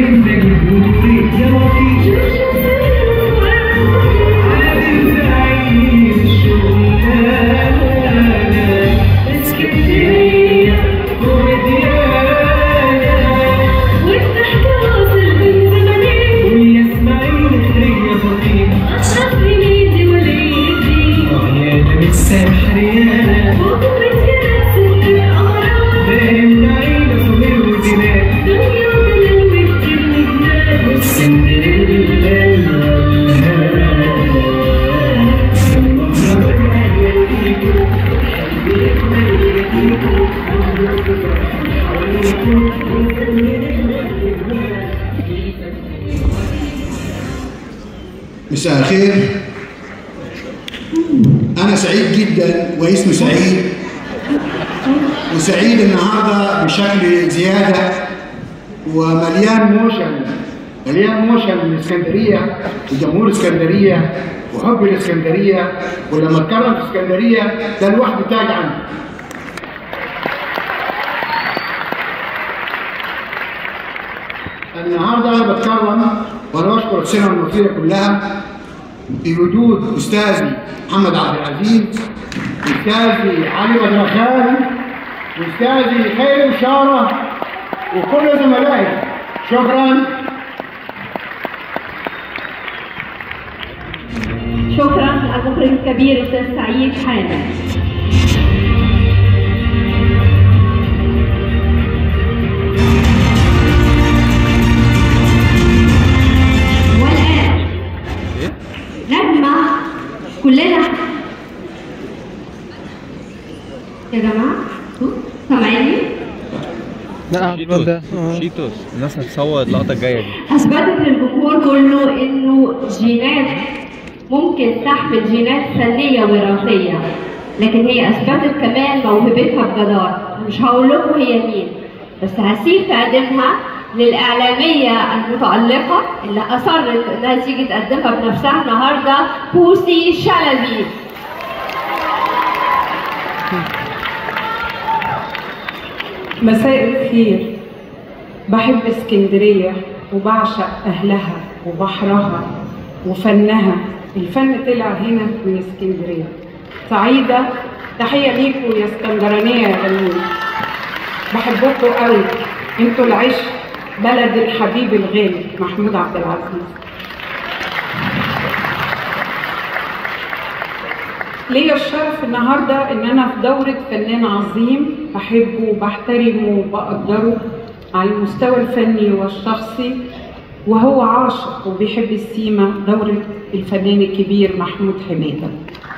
مساء الخير أنا سعيد جدا واسمي سعيد وسعيد النهارده بشكل زيادة ومليان موشن مليان موشن من اسكندرية وجمهور اسكندرية وحب الاسكندرية ولما اتكرم في اسكندرية ده لوحده تاج عندي النهارده انا بتكرم وانا بشكر السينما المصريه كلها في وجود استاذي محمد عبد العزيز استاذي علي بدرخان واستاذي خير بشاره وكل زملائي شكرا شكرا المخرج الكبير استاذ سعيد حامد والان نجمة كلنا يا جماعة سامعيني؟ لا شيتوس شيتوس الناس هتصور اللقطه الجايه دي اثبتت للجمهور كله انه جينات ممكن تحمل جينات فنيه وراثيه لكن هي اثبتت كمان موهبتها بجدارة مش هقول لكم هي مين بس هسيب تقدمها للاعلاميه المتالقه اللي اصرت انها تيجي تقدمها بنفسها النهارده بوسي شلبي مساء الخير بحب اسكندرية وبعشق أهلها وبحرها وفنها الفن طلع هنا من اسكندرية سعيدة تحية ليكم يا اسكندرانية يا جميل بحبكم قوي انتوا العشق بلد الحبيب الغالي محمود عبد العزيز ليا الشرف النهارده ان انا في دوره فنان عظيم بحبه وبحترمه وبقدره على المستوى الفني والشخصي وهو عاشق وبيحب السيما دوره الفنان الكبير محمود حماده.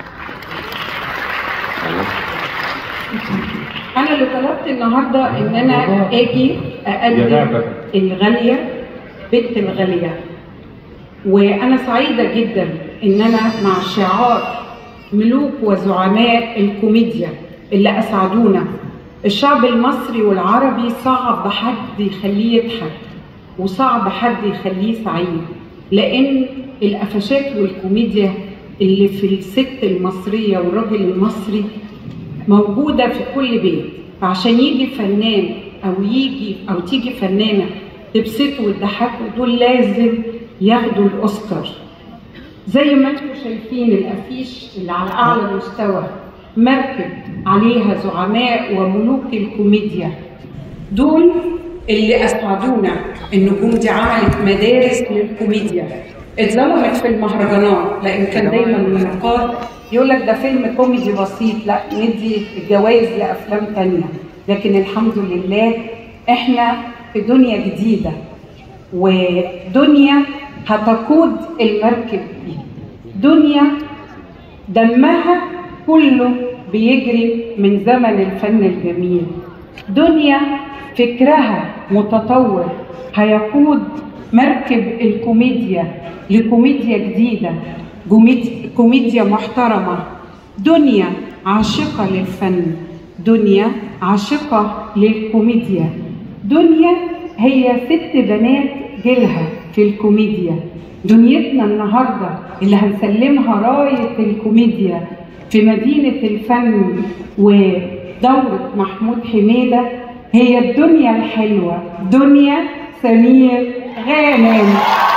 انا اللي طلبت النهارده ان انا اجي اقدم الغاليه بنت الغاليه وانا سعيده جدا ان انا مع شعار ملوك وزعماء الكوميديا اللي اسعدونا الشعب المصري والعربي صعب حد يخليه يضحك وصعب حد يخليه سعيد لان القفشات والكوميديا اللي في الست المصريه والراجل المصري موجوده في كل بيت فعشان يجي فنان او يجي او تيجي فنانه تبسطه وتضحكه دول لازم ياخدوا الاوسكار زي ما انتم شايفين الافيش اللي على اعلى مستوى مركب عليها زعماء وملوك الكوميديا دول اللي اسعدونا النجوم دي عملت مدارس للكوميديا اتظلمت في المهرجانات لان كان دايما النقاد يقول لك ده فيلم كوميدي بسيط لا ندي الجوائز لافلام تانية لكن الحمد لله احنا في دنيا جديده ودنيا هتقود المركب دي دنيا دمها كله بيجري من زمن الفن الجميل دنيا فكرها متطور هيقود مركب الكوميديا لكوميديا جديدة جوميد- كوميديا محترمة دنيا عاشقة للفن دنيا عاشقة للكوميديا دنيا هي ست بنات جيلها في الكوميديا دنيتنا النهارده اللي هنسلمها رايه الكوميديا في مدينه الفن ودوره محمود حميده هي الدنيا الحلوه دنيا سمير غانم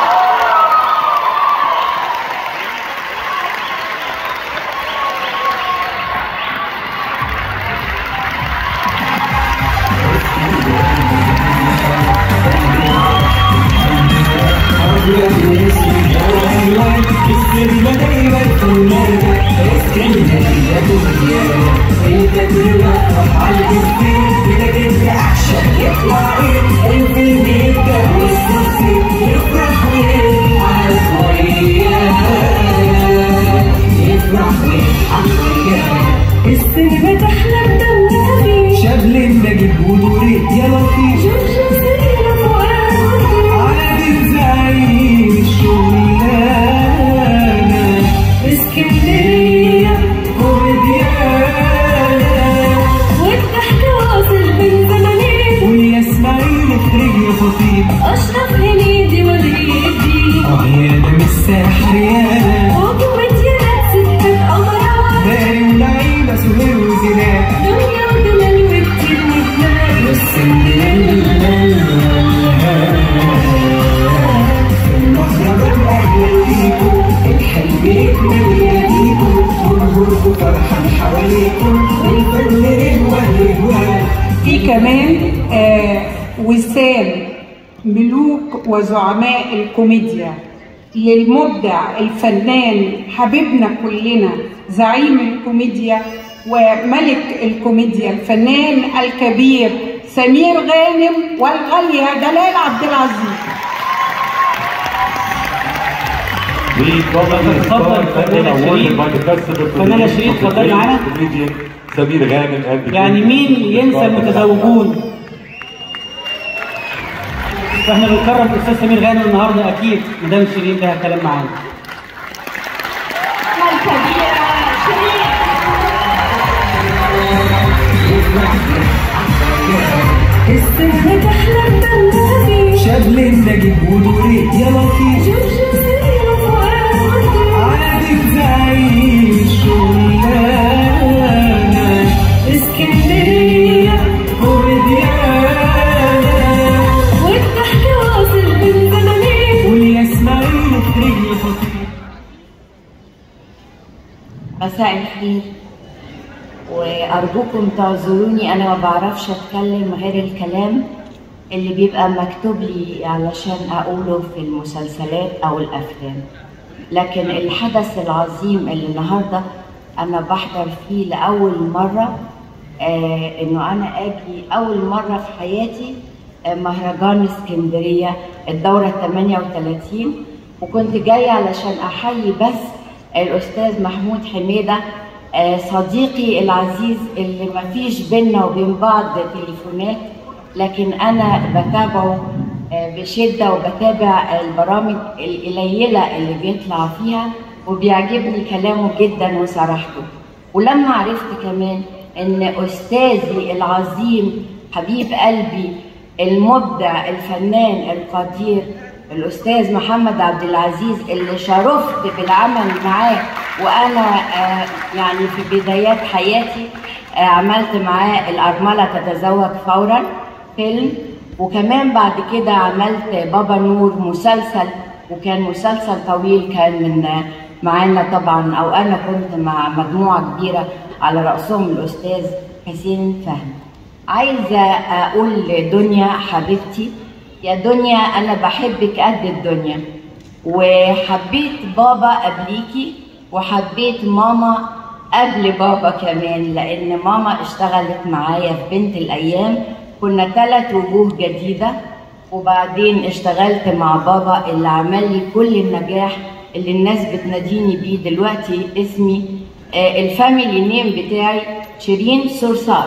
السينما تحلم دوامي شبل النجيب ودوري يا لطيف جوجو سيرة فؤاد على زعيم الشغلانة اسكندرية كوميديانا والضحك واصل بين زمانين ويا اسماعيل فريق يا خطيب أشرف هنيدي ولي الدين اه يا ده مش ساحر يانا وكوميديانات ستات أمراء داري ولعيبة سهير وزينات دنيا ودلال وكتير نجمات والسندريلا المهرجان أهلا بيكم الحلم يكمل يديكم جمهوركم فرحان حواليكم والفن رهوة رهوة في كمان آه وسام ملوك وزعماء الكوميديا للمبدع الفنان حبيبنا كلنا زعيم الكوميديا وملك الكوميديا الفنان الكبير سمير غانم والغالية دلال عبد العزيز اتفضل فنانة شيرين فنانة شيرين اتفضلي معانا سمير غانم قلبي يعني مين ينسى المتزوجون فاحنا بنكرم الاستاذ سمير غانم النهارده اكيد مدام شيرين لها كلام معانا الكبيرة شيرين السينما تحلم دوامي شبل النجيب ودوري يا لطيف جوجو سيرة فؤاد على زعيم الشغلانة اسكندرية كوميديانا والضحك واصل بين زمانين ويا اسماعيل فريق يا خطيب مساء الخير وأرجوكم تعذروني أنا ما بعرفش أتكلم غير الكلام اللي بيبقى مكتوب لي علشان أقوله في المسلسلات أو الأفلام لكن الحدث العظيم اللي النهاردة أنا بحضر فيه لأول مرة آه إنه أنا أجي أول مرة في حياتي آه مهرجان اسكندرية الدورة 38 وكنت جاية علشان أحيي بس الأستاذ محمود حميدة آه، صديقي العزيز اللي ما فيش بينا وبين بعض تليفونات لكن أنا بتابعه آه، بشدة وبتابع البرامج القليلة اللي بيطلع فيها وبيعجبني كلامه جدا وصراحته ولما عرفت كمان ان استاذي العظيم حبيب قلبي المبدع الفنان القدير الاستاذ محمد عبد العزيز اللي شرفت بالعمل معاه وانا آه، يعني في بدايات حياتي آه، عملت معاه الارمله تتزوج فورا فيلم وكمان بعد كده عملت بابا نور مسلسل وكان مسلسل طويل كان من معانا طبعا او انا كنت مع مجموعه كبيره على راسهم الاستاذ حسين فهمي عايزه اقول لدنيا حبيبتي يا دنيا انا بحبك قد الدنيا وحبيت بابا قبليكي وحبيت ماما قبل بابا كمان لان ماما اشتغلت معايا في بنت الايام كنا ثلاث وجوه جديده وبعدين اشتغلت مع بابا اللي عمل لي كل النجاح اللي الناس بتناديني بيه دلوقتي اسمي آه، الفاميلي نيم بتاعي شيرين صرصار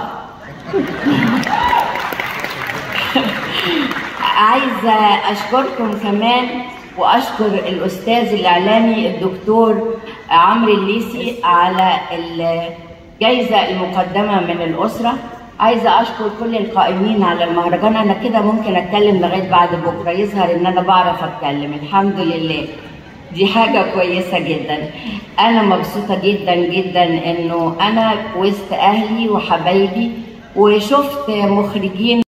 عايزه اشكركم كمان واشكر الاستاذ الاعلامي الدكتور عمرو الليسي على الجائزه المقدمه من الاسره عايزه اشكر كل القائمين على المهرجان انا كده ممكن اتكلم لغايه بعد بكره يظهر ان انا بعرف اتكلم الحمد لله دي حاجه كويسه جدا انا مبسوطه جدا جدا انه انا وسط اهلي وحبايبي وشفت مخرجين